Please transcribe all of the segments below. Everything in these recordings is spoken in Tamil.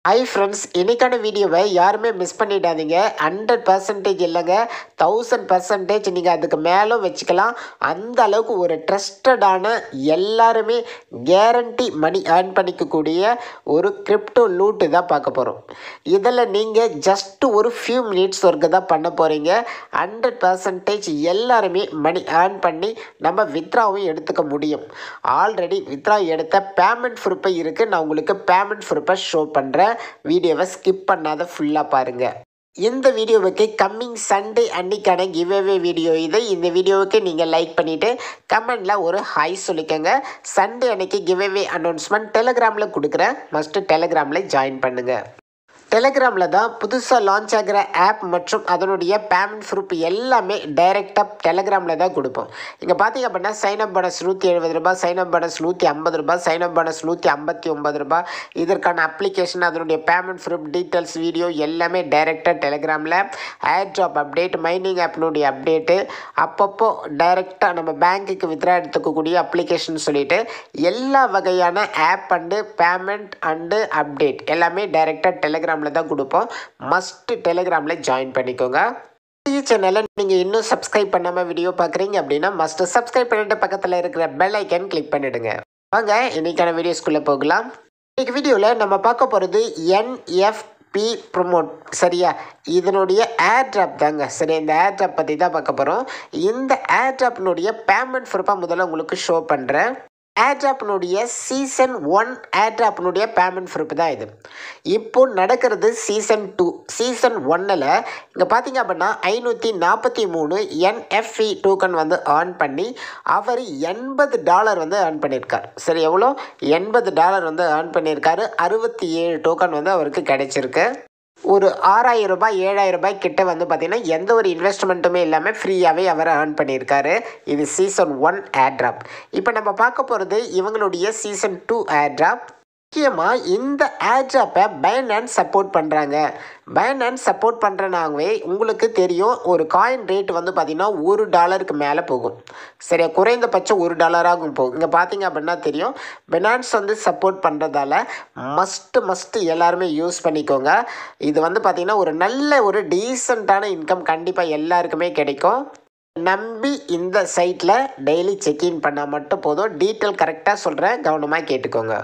ஹை ஃப்ரெண்ட்ஸ் இன்னைக்கான வீடியோவை யாருமே மிஸ் பண்ணிடாதீங்க ஹண்ட்ரட் பர்சன்டேஜ் இல்லைங்க தௌசண்ட் பர்சன்டேஜ் நீங்கள் அதுக்கு மேலும் வச்சுக்கலாம் அந்த அளவுக்கு ஒரு ட்ரஸ்டடான எல்லாருமே கேரண்டி மணி ஏர்ன் பண்ணிக்கக்கூடிய ஒரு கிரிப்டோ லூட்டு தான் பார்க்க போகிறோம் இதில் நீங்கள் ஜஸ்ட் ஒரு ஃபியூ மினிட்ஸ் ஒர்க்கு தான் பண்ண போகிறீங்க ஹண்ட்ரட் பர்சன்டேஜ் எல்லாருமே மணி ஏர்ன் பண்ணி நம்ம வித்ராவும் எடுத்துக்க முடியும் ஆல்ரெடி வித்ரா எடுத்த பேமெண்ட் ப்ரூஃபை இருக்குது நான் உங்களுக்கு பேமெண்ட் ப்ரூஃபை ஷோ பண்ணுறேன் வீடியோவை ஸ்கிப் பண்ணாத ஃபுல்லாக பாருங்கள் இந்த வீடியோவுக்கு கம்மிங் சண்டே அன்னைக்கான கிவ்அவே வீடியோ இது இந்த வீடியோவுக்கு நீங்கள் லைக் பண்ணிவிட்டு கமெண்டில் ஒரு ஹாய் சொல்லிக்கோங்க சண்டே அன்னைக்கு கிவ்அவே அனௌன்ஸ்மெண்ட் டெலகிராமில் கொடுக்குறேன் மஸ்ட்டு டெலகிராமில் ஜாயின் பண்ணுங்கள் டெலகிராமில் தான் புதுசாக லான்ச் ஆகிற ஆப் மற்றும் அதனுடைய பேமெண்ட் ப்ரூஃப் எல்லாமே டைரெக்டாக டெலகிராமில் தான் கொடுப்போம் இங்கே பார்த்தீங்க அப்படின்னா சைனப் போனஸ் நூற்றி எழுபது ரூபாய் சைனப் போனஸ் நூற்றி ஐம்பது ரூபாய் சைனப் போனஸ் நூற்றி ஐம்பத்தி ஒன்பது ரூபாய் இதற்கான அப்ளிகேஷன் அதனுடைய பேமெண்ட் ப்ரூஃப் டீட்டெயில்ஸ் வீடியோ எல்லாமே டைரெக்டாக டெலகிராமில் ஏர் ட்ராப் அப்டேட் மைனிங் ஆப்னுடைய அப்டேட்டு அப்பப்போ டைரெக்டாக நம்ம பேங்க்குக்கு வித்ரா எடுத்துக்கக்கூடிய அப்ளிகேஷன் சொல்லிட்டு எல்லா வகையான app and payment and update எல்லாமே டைரெக்டாக டெலகிராமில் தான் கொடுப்போம் மஸ்ட்டு டெலகிராமில் ஜாயின் பண்ணிக்கோங்க இந்த சேனலை நீங்கள் இன்னும் சப்ஸ்கிரைப் பண்ணாமல் வீடியோ பார்க்குறீங்க அப்படின்னா மஸ்ட்டு சப்ஸ்கிரைப் பண்ணிட்டு பக்கத்தில் இருக்கிற பெல் ஐக்கன் கிளிக் பண்ணிவிடுங்க வாங்க இன்னைக்கான வீடியோஸ்குள்ளே போகலாம் இன்னைக்கு வீடியோவில் நம்ம பார்க்க போகிறது என்எஃப்பி ப்ரொமோட் சரியா இதனுடைய ஏர் ட்ராப் தாங்க சரி இந்த ஏர் ட்ராப் பற்றி தான் பார்க்க போகிறோம் இந்த ஏர் ட்ராப்னுடைய பேமெண்ட் ப்ரூஃபாக முதல்ல உங்களுக்கு ஷோ பண்ணுறேன் ஏர்ட்ராப்னுடைய சீசன் ஒன் ஏர்ட்ராப்னுடைய பேமெண்ட் ப்ரூஃப் தான் இது இப்போ நடக்கிறது சீசன் டூ சீசன் ஒன்னில் இங்கே பார்த்தீங்க அப்படின்னா ஐநூற்றி நாற்பத்தி மூணு என்எஃப்இ டோக்கன் வந்து ஏர்ன் பண்ணி அவர் எண்பது டாலர் வந்து ஏர்ன் பண்ணியிருக்கார் சரி எவ்வளோ எண்பது டாலர் வந்து ஏர்ன் பண்ணியிருக்காரு அறுபத்தி ஏழு டோக்கன் வந்து அவருக்கு கிடைச்சிருக்கு ஒரு ஆறாயிரம் ரூபாய் ஏழாயிரம் ரூபாய் கிட்ட வந்து பார்த்திங்கன்னா எந்த ஒரு இன்வெஸ்ட்மெண்ட்டுமே இல்லாமல் ஃப்ரீயாகவே அவர் ஏர்ன் பண்ணியிருக்காரு இது சீசன் ஒன் ஏர்ட்ராப் இப்போ நம்ம பார்க்க போகிறது இவங்களுடைய சீசன் டூ ஏர்ட்ராப் முக்கியமாக இந்த ஏர்ட்ராப்பை பைனான்ஸ் சப்போர்ட் பண்ணுறாங்க பைனான்ஸ் சப்போர்ட் பண்ணுறனாகவே உங்களுக்கு தெரியும் ஒரு காயின் ரேட் வந்து பார்த்திங்கன்னா ஒரு டாலருக்கு மேலே போகும் சரியா குறைந்தபட்சம் ஒரு டாலராகும் போகும் இங்கே பார்த்தீங்க அப்படின்னா தெரியும் பைனான்ஸ் வந்து சப்போர்ட் பண்ணுறதால மஸ்ட்டு மஸ்ட்டு எல்லாருமே யூஸ் பண்ணிக்கோங்க இது வந்து பார்த்திங்கன்னா ஒரு நல்ல ஒரு டீசெண்டான இன்கம் கண்டிப்பாக எல்லாருக்குமே கிடைக்கும் நம்பி இந்த சைட்டில் டெய்லி செக்இன் பண்ணால் மட்டும் போதும் டீட்டெயில் கரெக்டாக சொல்கிறேன் கவனமாக கேட்டுக்கோங்க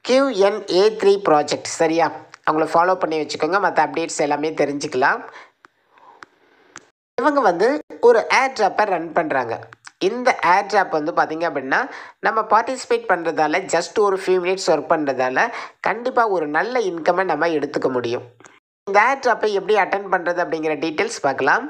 QNA த்ரீ ப்ராஜெக்ட் சரியா அவங்கள ஃபாலோ பண்ணி வச்சுக்கோங்க மற்ற அப்டேட்ஸ் எல்லாமே தெரிஞ்சுக்கலாம் இவங்க வந்து ஒரு ஏர் ட்ராப்பை ரன் பண்ணுறாங்க இந்த ஏர் ட்ராப் வந்து பார்த்திங்க அப்படின்னா நம்ம பார்ட்டிசிபேட் பண்ணுறதால ஜஸ்ட் ஒரு ஃபியூ மினிட்ஸ் ஒர்க் பண்ணுறதால கண்டிப்பாக ஒரு நல்ல இன்கம்மை நம்ம எடுத்துக்க முடியும் இந்த ஏர் ட்ராப்பை எப்படி அட்டன் பண்ணுறது அப்படிங்கிற டீட்டெயில்ஸ் பார்க்கலாம்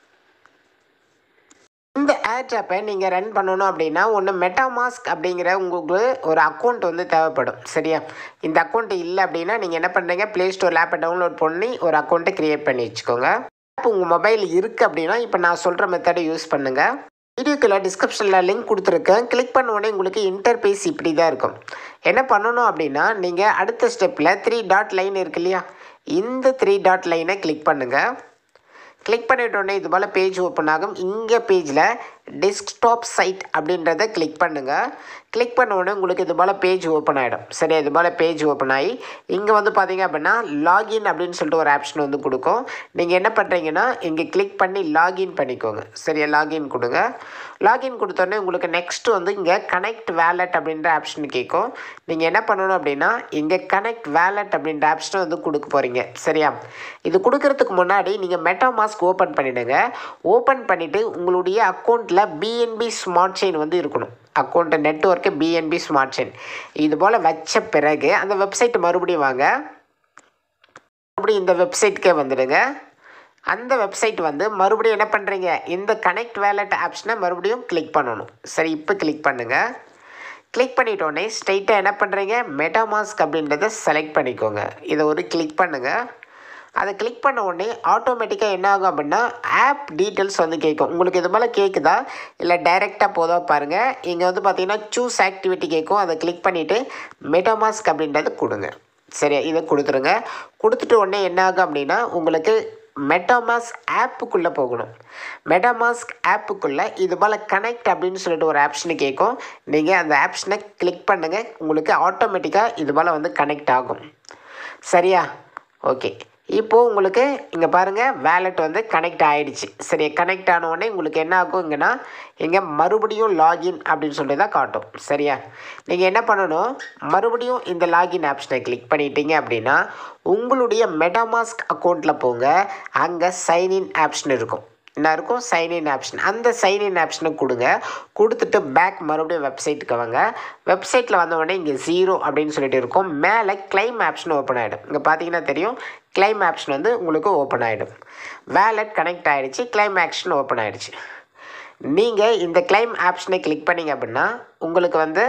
இந்த ஏர் ட்ராப்பை நீங்கள் ரன் பண்ணணும் அப்படின்னா ஒன்று மெட்டாமாஸ்க் அப்படிங்கிற உங்களுக்கு ஒரு அக்கௌண்ட் வந்து தேவைப்படும் சரியா இந்த அக்கௌண்ட் இல்லை அப்படின்னா நீங்கள் என்ன பண்ணுறீங்க ப்ளே ஸ்டோர் ஆப்பை டவுன்லோட் பண்ணி ஒரு அக்கௌண்ட்டை க்ரியேட் பண்ணி வச்சுக்கோங்க ஆப் உங்கள் மொபைல் இருக்குது அப்படின்னா இப்போ நான் சொல்கிற மெத்தடை யூஸ் பண்ணுங்கள் வீடியோக்குள்ள டிஸ்கிரிப்ஷனில் லிங்க் கொடுத்துருக்கேன் கிளிக் பண்ண உடனே உங்களுக்கு இன்டர்பேஸ் இப்படி தான் இருக்கும் என்ன பண்ணணும் அப்படின்னா நீங்கள் அடுத்த ஸ்டெப்பில் த்ரீ டாட் லைன் இருக்கு இல்லையா இந்த த்ரீ டாட் லைனை கிளிக் பண்ணுங்கள் கிளிக் பண்ணிட்டோடனே இது போல் பேஜ் ஓப்பன் ஆகும் இங்கே பேஜில் டெஸ்க்டாப் சைட் அப்படின்றத கிளிக் பண்ணுங்கள் கிளிக் பண்ண உடனே உங்களுக்கு இது போல் பேஜ் ஓப்பன் ஆகிடும் சரி இது போல் பேஜ் ஓப்பன் ஆகி இங்கே வந்து பார்த்தீங்க அப்படின்னா லாகின் அப்படின்னு சொல்லிட்டு ஒரு ஆப்ஷன் வந்து கொடுக்கும் நீங்கள் என்ன பண்ணுறீங்கன்னா இங்கே கிளிக் பண்ணி லாகின் பண்ணிக்கோங்க சரியா லாகின் கொடுங்க லாகின் கொடுத்தோடனே உங்களுக்கு நெக்ஸ்ட் வந்து இங்கே கனெக்ட் வேலட் அப்படின்ற ஆப்ஷன் கேட்கும் நீங்கள் என்ன பண்ணணும் அப்படின்னா இங்கே கனெக்ட் வேலட் அப்படின்ற ஆப்ஷனை வந்து கொடுக்க போகிறீங்க சரியா இது கொடுக்கறதுக்கு முன்னாடி நீங்கள் மெட்டா மாஸ்க் ஓப்பன் பண்ணிவிடுங்க ஓப்பன் பண்ணிவிட்டு உங்களுடைய அக்கௌண்ட்டில் பிஎன்பி ஸ்மார்ட் செயின் வந்து இருக்கணும் account network BNB smart chain இது போல் வச்ச பிறகு அந்த வெப்சைட் மறுபடியும் வாங்க மறுபடியும் இந்த வெப்சைட்டுக்கே வந்துடுங்க அந்த வெப்சைட் வந்து மறுபடியும் என்ன பண்ணுறீங்க இந்த கனெக்ட் வேலட் ஆப்ஷனை மறுபடியும் கிளிக் பண்ணணும் சரி இப்போ கிளிக் பண்ணுங்கள் கிளிக் பண்ணிட்டோடனே ஸ்ட்ரைட்டாக என்ன பண்ணுறீங்க மெட்டாமாஸ்க் அப்படின்றத செலக்ட் பண்ணிக்கோங்க இதை ஒரு கிளிக் பண்ணுங்கள் அதை கிளிக் பண்ண உடனே ஆட்டோமேட்டிக்காக என்ன ஆகும் அப்படின்னா ஆப் டீட்டெயில்ஸ் வந்து கேட்கும் உங்களுக்கு இது மேலே கேட்குதா இல்லை டைரெக்டாக போதா பாருங்கள் இங்கே வந்து பார்த்தீங்கன்னா சூஸ் ஆக்டிவிட்டி கேட்கும் அதை கிளிக் பண்ணிவிட்டு மெட்டாமாஸ்க் அப்படின்றத கொடுங்க சரியா இதை கொடுத்துருங்க கொடுத்துட்டு உடனே என்ன ஆகும் அப்படின்னா உங்களுக்கு மெட்டாமாஸ் ஆப்புக்குள்ளே போகணும் மெட்டாமாஸ்க் ஆப்புக்குள்ளே இது போல் கனெக்ட் அப்படின்னு சொல்லிட்டு ஒரு ஆப்ஷனு கேட்கும் நீங்கள் அந்த ஆப்ஷனை கிளிக் பண்ணுங்கள் உங்களுக்கு ஆட்டோமேட்டிக்காக இது போல் வந்து கனெக்ட் ஆகும் சரியா ஓகே இப்போது உங்களுக்கு இங்கே பாருங்கள் வேலெட் வந்து கனெக்ட் ஆகிடுச்சு சரி கனெக்ட் ஆன உடனே உங்களுக்கு என்ன ஆகும் இங்கன்னா இங்கே மறுபடியும் லாகின் அப்படின்னு சொல்லி தான் காட்டும் சரியா நீங்கள் என்ன பண்ணணும் மறுபடியும் இந்த லாகின் ஆப்ஷனை கிளிக் பண்ணிட்டீங்க அப்படின்னா உங்களுடைய மெட்டாமாஸ்க் அக்கௌண்ட்டில் போங்க அங்கே சைன்இன் ஆப்ஷன் இருக்கும் என்ன இருக்கும் சைன்இன் ஆப்ஷன் அந்த சைன்இன் ஆப்ஷனை கொடுங்க கொடுத்துட்டு பேக் மறுபடியும் வெப்சைட்டுக்கு வாங்க வெப்சைட்டில் வந்த உடனே இங்கே ஜீரோ அப்படின்னு சொல்லிட்டு இருக்கும் மேலே கிளைம் ஆப்ஷன் ஓப்பன் ஆகிடும் இங்கே பார்த்தீங்கன்னா தெரியும் கிளைம் ஆப்ஷன் வந்து உங்களுக்கு ஓப்பன் ஆகிடும் வேலட் கனெக்ட் ஆகிடுச்சு கிளைம் ஆப்ஷன் ஓப்பன் ஆகிடுச்சு நீங்கள் இந்த கிளைம் ஆப்ஷனை கிளிக் பண்ணீங்க அப்படின்னா உங்களுக்கு வந்து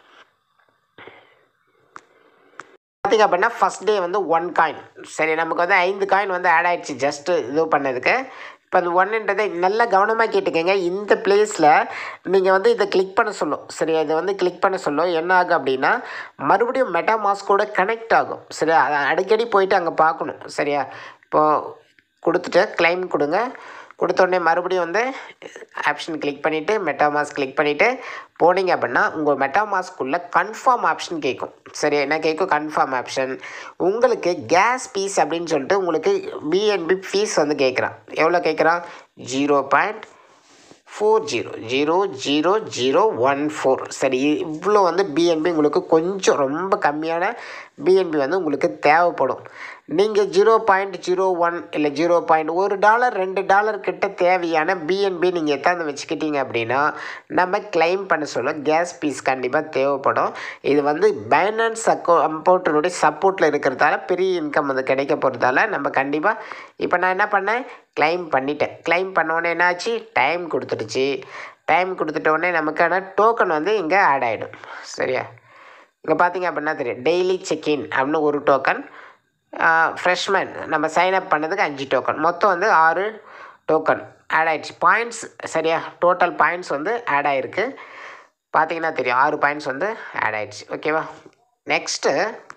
பார்த்திங்க அப்படின்னா ஃபஸ்ட் டே வந்து ஒன் காயின் சரி நமக்கு வந்து ஐந்து காயின் வந்து ஆட் ஆகிடுச்சு ஜஸ்ட்டு இது பண்ணதுக்கு இப்போ அந்த ஒன்றுன்றதை நல்லா கவனமாக கேட்டுக்கோங்க இந்த பிளேஸில் நீங்கள் வந்து இதை கிளிக் பண்ண சொல்லும் சரியா இதை வந்து கிளிக் பண்ண சொல்லும் என்ன ஆகும் அப்படின்னா மறுபடியும் மெட்டா மாஸ்கோட கனெக்ட் ஆகும் சரியா அதை அடிக்கடி போயிட்டு அங்கே பார்க்கணும் சரியா இப்போது கொடுத்துட்டு கிளைம் கொடுங்க கொடுத்த உடனே மறுபடியும் வந்து ஆப்ஷன் கிளிக் பண்ணிவிட்டு மெட்டாமாஸ்க் கிளிக் பண்ணிவிட்டு போனீங்க அப்படின்னா உங்கள் மெட்டாமாஸ்க்குள்ளே கன்ஃபார்ம் ஆப்ஷன் கேட்கும் சரி என்ன கேட்கும் கன்ஃபார்ம் ஆப்ஷன் உங்களுக்கு கேஸ் பீஸ் அப்படின்னு சொல்லிட்டு உங்களுக்கு பிஎன்பி ஃபீஸ் வந்து கேட்குறான் எவ்வளோ கேட்குறான் zero point four zero zero zero zero one four சரி இவ்வளோ வந்து பிஎன்பி உங்களுக்கு கொஞ்சம் ரொம்ப கம்மியான பிஎன்பி வந்து உங்களுக்கு தேவைப்படும் நீங்கள் ஜீரோ பாயிண்ட் ஜீரோ ஒன் இல்லை ஜீரோ பாயிண்ட் ஒரு டாலர் ரெண்டு டாலர் கிட்ட தேவையான பிஎன்பி நீங்கள் எத்தாந்து வச்சுக்கிட்டீங்க அப்படின்னா நம்ம கிளைம் பண்ண சொல்ல கேஸ் பீஸ் கண்டிப்பாக தேவைப்படும் இது வந்து பைனான்ஸ் அக்கௌ அம்பௌண்டனுடைய சப்போர்ட்டில் இருக்கிறதால பெரிய இன்கம் வந்து கிடைக்க போகிறதால நம்ம கண்டிப்பாக இப்போ நான் என்ன பண்ணேன் கிளைம் பண்ணிட்டேன் கிளைம் பண்ணோடனே என்னாச்சு டைம் கொடுத்துடுச்சு டைம் கொடுத்துட்ட உடனே நமக்கான டோக்கன் வந்து இங்கே ஆட் ஆகிடும் சரியா இங்கே பார்த்தீங்க அப்படின்னா தெரியும் டெய்லி செக்இன் அப்படின்னு ஒரு டோக்கன் ஃப்ரெஷ்மேன் நம்ம சைன் அப் பண்ணதுக்கு அஞ்சு டோக்கன் மொத்தம் வந்து ஆறு டோக்கன் ஆட் ஆயிடுச்சு பாயிண்ட்ஸ் சரியா டோட்டல் பாயிண்ட்ஸ் வந்து ஆட் ஆகிருக்கு பார்த்தீங்கன்னா தெரியும் ஆறு பாயிண்ட்ஸ் வந்து ஆட் ஆயிடுச்சு ஓகேவா நெக்ஸ்ட்டு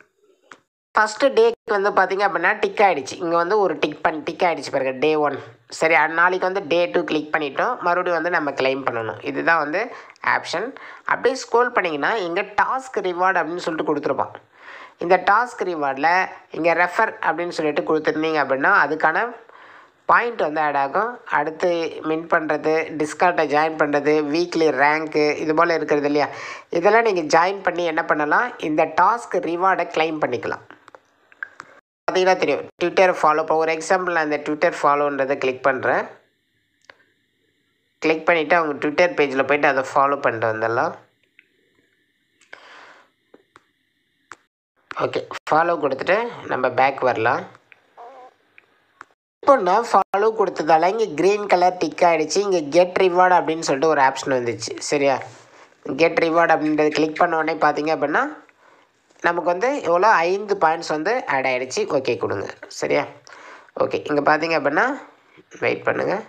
ஃபஸ்ட்டு டேக்கு வந்து பார்த்தீங்க அப்படின்னா டிக் ஆகிடுச்சு இங்கே வந்து ஒரு டிக் பண்ணி டிக் ஆகிடுச்சு பாருங்க டே ஒன் சரி அ- நாளைக்கு வந்து டே டூ கிளிக் பண்ணிட்டோம் மறுபடியும் வந்து நம்ம கிளைம் பண்ணணும் இதுதான் வந்து ஆப்ஷன் அப்படியே ஸ்க்ரோல் பண்ணிங்கன்னா இங்கே டாஸ்க் ரிவார்டு அப்படின்னு சொல்லிட்டு கொடுத்துருப்பான் இந்த டாஸ்க் ரிவார்டில் இங்கே ரெஃபர் அப்படின்னு சொல்லிட்டு கொடுத்துருந்தீங்க அப்படின்னா அதுக்கான பாயிண்ட் வந்து ஆட் ஆகும் அடுத்து மின் பண்ணுறது டிஸ்கார்ட்டை ஜாயின் பண்ணுறது வீக்லி ரேங்க்கு இது போல் இருக்கிறது இல்லையா இதெல்லாம் நீங்கள் ஜாயின் பண்ணி என்ன பண்ணலாம் இந்த டாஸ்க் ரிவார்டை கிளைம் பண்ணிக்கலாம் பார்த்தீங்கன்னா தெரியும் ட்விட்டர் ஃபாலோ இப்போ ஒரு எக்ஸாம்பிள் நான் இந்த ட்விட்டர் ஃபாலோன்றதை கிளிக் பண்ணுறேன் கிளிக் பண்ணிவிட்டு அவங்க ட்விட்டர் பேஜில் போயிட்டு அதை ஃபாலோ பண்ணிட்டு வந்துடலாம் ஓகே ஃபாலோ கொடுத்துட்டு நம்ம பேக் வரலாம் இப்போ நான் ஃபாலோ கொடுத்ததால இங்கே க்ரீன் கலர் டிக் ஆகிடுச்சு இங்கே கெட் ரிவார்டு அப்படின்னு சொல்லிட்டு ஒரு ஆப்ஷன் வந்துச்சு சரியா கெட் ரிவார்டு அப்படின்றத கிளிக் பண்ண உடனே பார்த்தீங்க அப்படின்னா நமக்கு வந்து எவ்வளோ ஐந்து பாயிண்ட்ஸ் வந்து ஆட் ஆகிடுச்சு ஓகே கொடுங்க சரியா ஓகே இங்கே பார்த்தீங்க அப்படின்னா வெயிட் பண்ணுங்கள்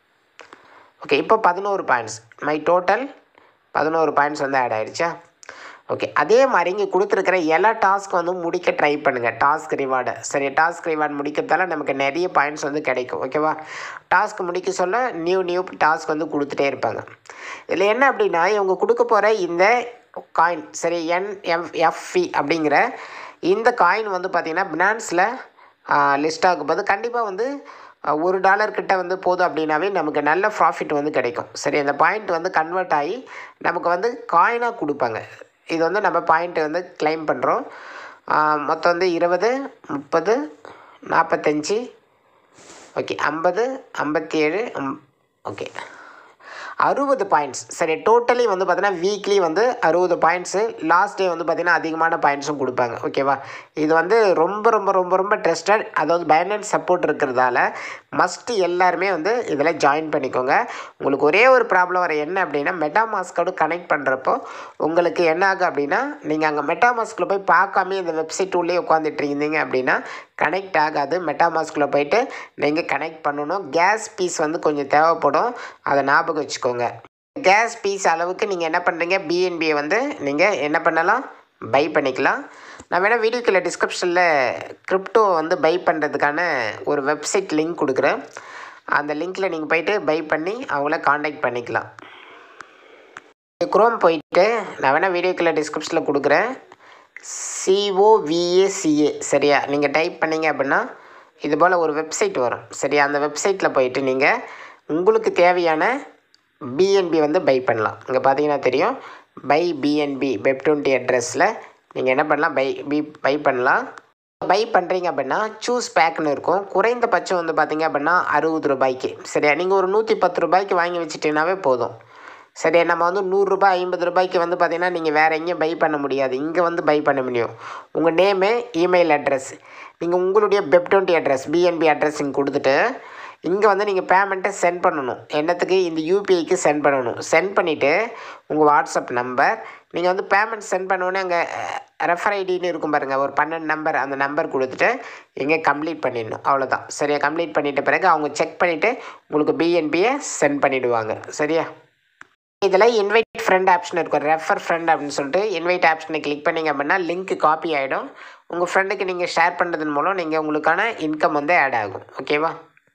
ஓகே இப்போ பதினோரு பாயிண்ட்ஸ் மை டோட்டல் பதினோரு பாயிண்ட்ஸ் வந்து ஆட் ஆயிடுச்சா ஓகே அதே மாதிரி இங்கே கொடுத்துருக்கிற எல்லா டாஸ்க் வந்து முடிக்க ட்ரை பண்ணுங்கள் டாஸ்க் ரிவார்டை சரி டாஸ்க் ரிவார்டு முடிக்கிறதால நமக்கு நிறைய பாயிண்ட்ஸ் வந்து கிடைக்கும் ஓகேவா டாஸ்க் முடிக்க சொல்ல நியூ நியூ டாஸ்க் வந்து கொடுத்துட்டே இருப்பாங்க இதில் என்ன அப்படின்னா இவங்க கொடுக்க போகிற இந்த காயின் சரி என்எஃப்எஃப்இ அப்படிங்கிற இந்த காயின் வந்து பார்த்திங்கன்னா பினான்ஸில் லிஸ்ட் ஆகும்போது கண்டிப்பாக வந்து அஹ், ஒரு டாலர் கிட்ட வந்து போதும் அப்படின்னாவே நமக்கு நல்ல ப்ராஃபிட் வந்து கிடைக்கும் சரி அந்த பாயிண்ட் வந்து கன்வெர்ட் ஆகி நமக்கு வந்து காயினாக கொடுப்பாங்க இது வந்து நம்ம பாயிண்ட் வந்து கிளைம் பண்ணுறோம் மொத்தம் வந்து இருபது முப்பது நாற்பத்தஞ்சி ஓகே ஐம்பது ஐம்பத்தி ஏழு ஓகே அறுபது பாயிண்ட்ஸ் சரி டோட்டலி வந்து பார்த்தீங்கன்னா வீக்லி வந்து அறுபது பாயிண்ட்ஸு லாஸ்ட் டே வந்து பார்த்தீங்கன்னா அதிகமான பாயிண்ட்ஸும் கொடுப்பாங்க ஓகேவா இது வந்து ரொம்ப ரொம்ப ரொம்ப ரொம்ப ட்ரஸ்டட் அதாவது பைனான்ஸ் சப்போர்ட் இருக்கிறதால மஸ்ட்டு எல்லாருமே வந்து இதில் ஜாயின் பண்ணிக்கோங்க உங்களுக்கு ஒரே ஒரு ப்ராப்ளம் வர என்ன அப்படின்னா மெட்டாமாஸ்கோடு கனெக்ட் பண்ணுறப்போ உங்களுக்கு என்ன ஆகும் அப்படின்னா நீங்கள் அங்கே மெட்டாமாஸ்கில் போய் பார்க்காம இந்த வெப்சைட் உள்ளே உட்காந்துட்டு இருந்தீங்க அப்படின்னா கனெக்ட் ஆகாது மெட்டாமாஸ்கில் போயிட்டு நீங்கள் கனெக்ட் பண்ணணும் கேஸ் பீஸ் வந்து கொஞ்சம் தேவைப்படும் அதை ஞாபகம் வச்சுக்கோங்க கேஸ் பீஸ் அளவுக்கு நீங்கள் என்ன பண்ணுறீங்க பிஎன்பியை வந்து நீங்கள் என்ன பண்ணலாம் பை பண்ணிக்கலாம் நான் வேணால் வீடியோக்குள்ள டிஸ்கிரிப்ஷனில் கிரிப்டோ வந்து பை பண்ணுறதுக்கான ஒரு வெப்சைட் லிங்க் கொடுக்குறேன் அந்த லிங்க்கில் நீங்கள் போயிட்டு பை பண்ணி அவங்கள காண்டாக்ட் பண்ணிக்கலாம் குரோம் போயிட்டு நான் வேணால் வீடியோக்குள்ள டிஸ்கிரிப்ஷனில் கொடுக்குறேன் சிஓவிஏசிஏ சரியா நீங்கள் டைப் பண்ணீங்க அப்படின்னா இது போல் ஒரு வெப்சைட் வரும் சரியா அந்த வெப்சைட்டில் போயிட்டு நீங்கள் உங்களுக்கு தேவையான பிஎன்பி வந்து பை பண்ணலாம் இங்கே பார்த்தீங்கன்னா தெரியும் பை பிஎன்பி வெப் டுவெண்ட்டி அட்ரஸில் நீங்கள் என்ன பண்ணலாம் பை பி பை பண்ணலாம் பை பண்ணுறீங்க அப்படின்னா சூஸ் பேக்னு இருக்கும் குறைந்தபட்சம் வந்து பார்த்தீங்க அப்படின்னா அறுபது ரூபாய்க்கு சரியா நீங்கள் ஒரு நூற்றி பத்து ரூபாய்க்கு வாங்கி வச்சிட்டிங்கனாவே போதும் சரியா நம்ம வந்து நூறுரூபா ஐம்பது ரூபாய்க்கு வந்து பார்த்தீங்கன்னா நீங்கள் வேறு எங்கேயும் பை பண்ண முடியாது இங்கே வந்து பை பண்ண முடியும் உங்கள் நேமு இமெயில் அட்ரஸ் நீங்கள் உங்களுடைய web twenty address BNB address இங்கே கொடுத்துட்டு இங்கே வந்து நீங்கள் பேமெண்ட்டை சென்ட் பண்ணணும் என்னத்துக்கு இந்த யூபிஐக்கு சென்ட் பண்ணணும் சென்ட் பண்ணிவிட்டு உங்கள் வாட்ஸ்அப் நம்பர் நீங்கள் வந்து பேமெண்ட் சென்ட் பண்ணோன்னே அங்கே ரெஃபர் ஐடின்னு இருக்கும் பாருங்கள் ஒரு பன்னெண்டு நம்பர் அந்த நம்பர் கொடுத்துட்டு இங்கே கம்ப்ளீட் பண்ணிடணும் அவ்வளோதான் சரியா கம்ப்ளீட் பண்ணிட்ட பிறகு அவங்க செக் பண்ணிவிட்டு உங்களுக்கு பிஎன்பியை சென்ட் பண்ணிவிடுவாங்க சரியா இதில் இன்வைட் ஃப்ரெண்ட் ஆப்ஷன் இருக்கும் ரெஃபர் ஃப்ரெண்ட் அப்படின்னு சொல்லிட்டு இன்வைட் ஆப்ஷனை கிளிக் பண்ணிங்க அப்படின்னா லிங்க் காப்பி ஆகிடும் உங்கள் ஃப்ரெண்டுக்கு நீங்கள் ஷேர் பண்ணுறதன் மூலம் நீங்கள் உங்களுக்கான இன்கம் வந்து ஆட் ஆகும் ஓகேவா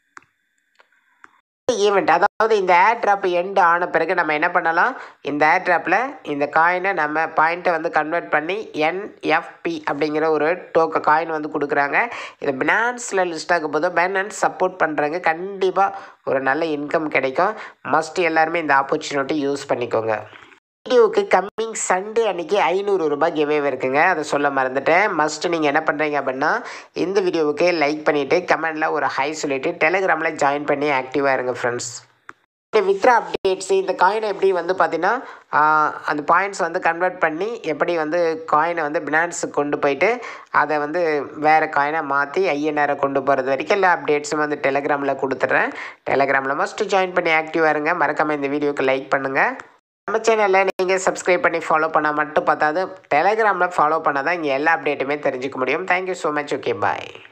ஈவெண்ட் அதாவது இந்த ஏர் ட்ராப் எண்ட் ஆன பிறகு நம்ம என்ன பண்ணலாம் இந்த ஏர் ட்ராப்பில் இந்த காயினை நம்ம பாயிண்ட்டை வந்து கன்வெர்ட் பண்ணி என்எஃப்பி அப்படிங்கிற ஒரு டோக்க காயின் வந்து கொடுக்குறாங்க இது பினான்ஸில் லிஸ்ட் ஆகும் போது பைனான்ஸ் சப்போர்ட் பண்ணுறாங்க கண்டிப்பாக ஒரு நல்ல இன்கம் கிடைக்கும் மஸ்ட் எல்லாருமே இந்த ஆப்பர்ச்சுனிட்டி யூஸ் பண்ணிக்கோங்க வீடியோவுக்கு கம்மிங் சண்டே அன்னைக்கு ஐநூறு ரூபாய் கிவே இருக்குங்க அதை சொல்ல மறந்துட்டேன் மஸ்ட் நீங்கள் என்ன பண்ணுறீங்க அப்படின்னா இந்த வீடியோவுக்கு லைக் பண்ணிவிட்டு கமெண்டில் ஒரு ஹை சொல்லிவிட்டு டெலிகிராமில் ஜாயின் பண்ணி ஆக்டிவாக இருங்க ஃப்ரெண்ட்ஸ் இந்த வித்ரா அப்டேட்ஸ் இந்த காயினை எப்படி வந்து பார்த்தீங்கன்னா ஆஹ், அந்த பாயிண்ட்ஸ் வந்து கன்வெர்ட் பண்ணி எப்படி வந்து காயினை வந்து பினான்ஸுக்கு கொண்டு போயிட்டு அதை வந்து வேறு காயினை மாற்றி ஐஎன்ஆரை கொண்டு போகிறது வரைக்கும் எல்லா அப்டேட்ஸும் வந்து டெலிகிராமில் கொடுத்துட்றேன் டெலிகிராமில் மஸ்ட்டு ஜாயின் பண்ணி ஆக்டிவாக இருங்க மறக்காமல் இந்த வீடியோக்கு லைக் பண்ணுங்கள் நம்ம சேனலில் நீங்கள் சப்ஸ்கிரைப் பண்ணி ஃபாலோ பண்ணால் மட்டும் பார்த்தாது டெலிகிராமில் ஃபாலோ பண்ணால் தான் இங்கே எல்லா அப்டேட்டுமே தெரிஞ்சுக்க முடியும் தேங்க்யூ ஸோ மச் ஓகே பாய்